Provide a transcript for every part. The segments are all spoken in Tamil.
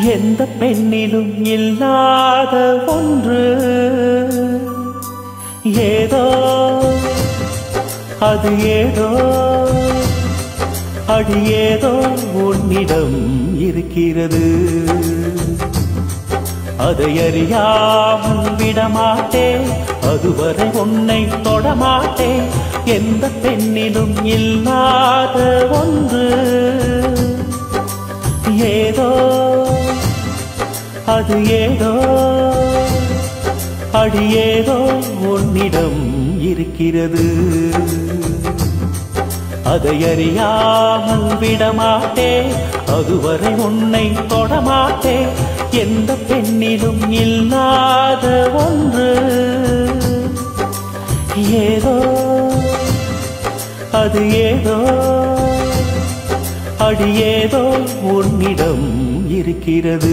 எந்த பெண்ணிலும் இல்லாத ஒன்று ஏதோ அது ஏதோ அடி ஏதோ உன்னிடம் இருக்கிறது அதை அறியாமல் விடமாட்டேன் அதுவரை உன்னை தொடமாட்டேன் எந்த பெண்ணிலும் இல்லாத ஒன்று ஏதோ அது ஏதோ அடி ஏதோ உன்னிடம் இருக்கிறது அதை அறியாமல் விடமாட்டேன் அதுவரை உன்னை தொடமாட்டேன் எந்த பெண்ணிலும் இல்லாத ஒன்று ஏதோ அது ஏதோ அடி ஏதோ உன்னிடம் இருக்கிறது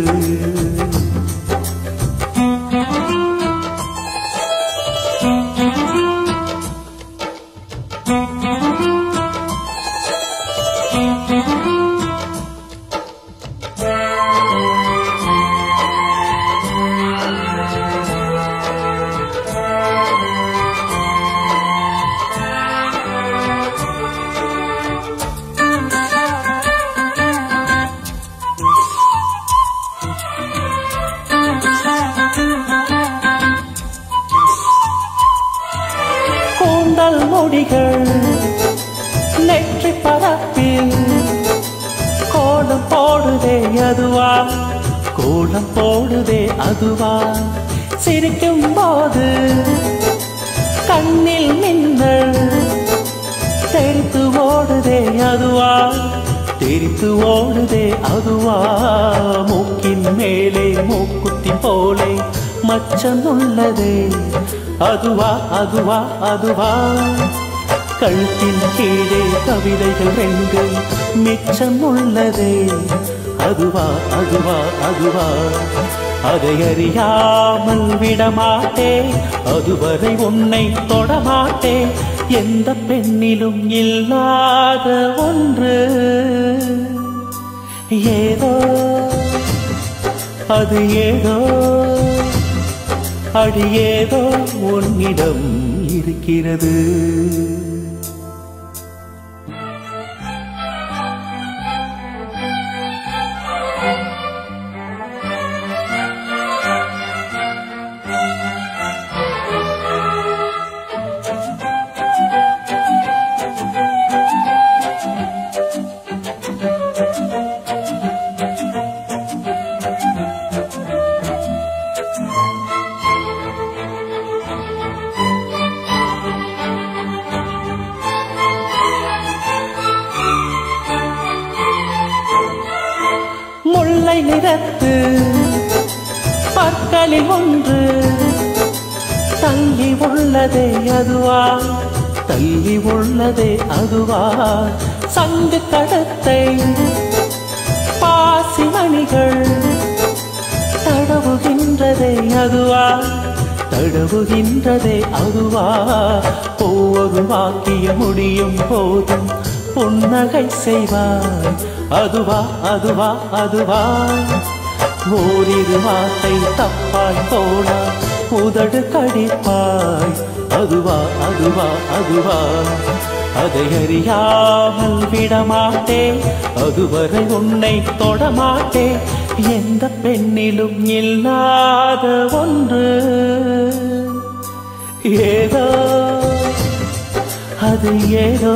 கூந்தல் முடிகள் நெற்றி பரப்பில் கோலம் போடுதே அதுவா கோலம் போடுதே அதுவா சிரிக்கும் போது கண்ணில் மின்னல் தெரித்து ஓடுதே அதுவா தெரித்து ஓடுதே அதுவா மூக்கின் மேலே மூக்குத்தி போலே மச்சம் உள்ளதே அதுவா அதுவா அதுவா கழுத்தின் கீழே கவிதைகள் ரெண்டு மிச்சம் உள்ளதே அதுவா அதுவா அதுவா அதை அறியாமல் விடமாட்டே அதுவரை உன்னை தொடமாட்டே எந்த பெண்ணிலும் இல்லாத ஒன்று ஏதோ அது ஏதோ அடி ஏதோ உன்னிடம் இருக்கிறது முல்லை நிறத்து பற்களில் ஒன்று தள்ளி உள்ளதே அதுவா தள்ளி உள்ளதே அதுவா சங்கு கடத்தை பாசிமணிகள் தடவுகின்றதே அதுவா தடவுகின்றதே அதுவா ஒவ்வொரு வாக்கிய முடியும் போதும் புன்னகை செய்வாய் அதுவா அதுவா அதுவா ஓரிரு வார்த்தை தப்பாய் போனா உதடு கடிப்பாய் அதுவா அதுவா அதுவா அதை அறியாமல் விடமாட்டே அதுவரை உன்னை தொடமாட்டே எந்த பெண்ணிலும் இல்லாத ஒன்று ஏதோ அது ஏதோ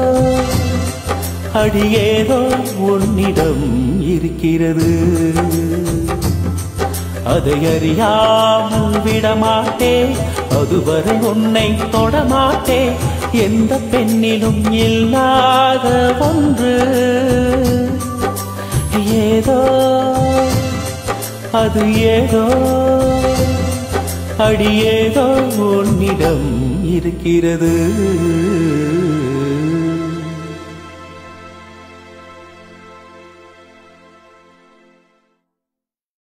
அடி ஏதோ உன்னிடம் இருக்கிறது அதை அறியாமல் விடமாட்டே அதுவரை உன்னை தொடமாட்டே எந்த பெண்ணிலும் இல்லாத ஒன்று ஏதோ அது ஏதோ அடி ஏதோ உன்னிடம் இருக்கிறது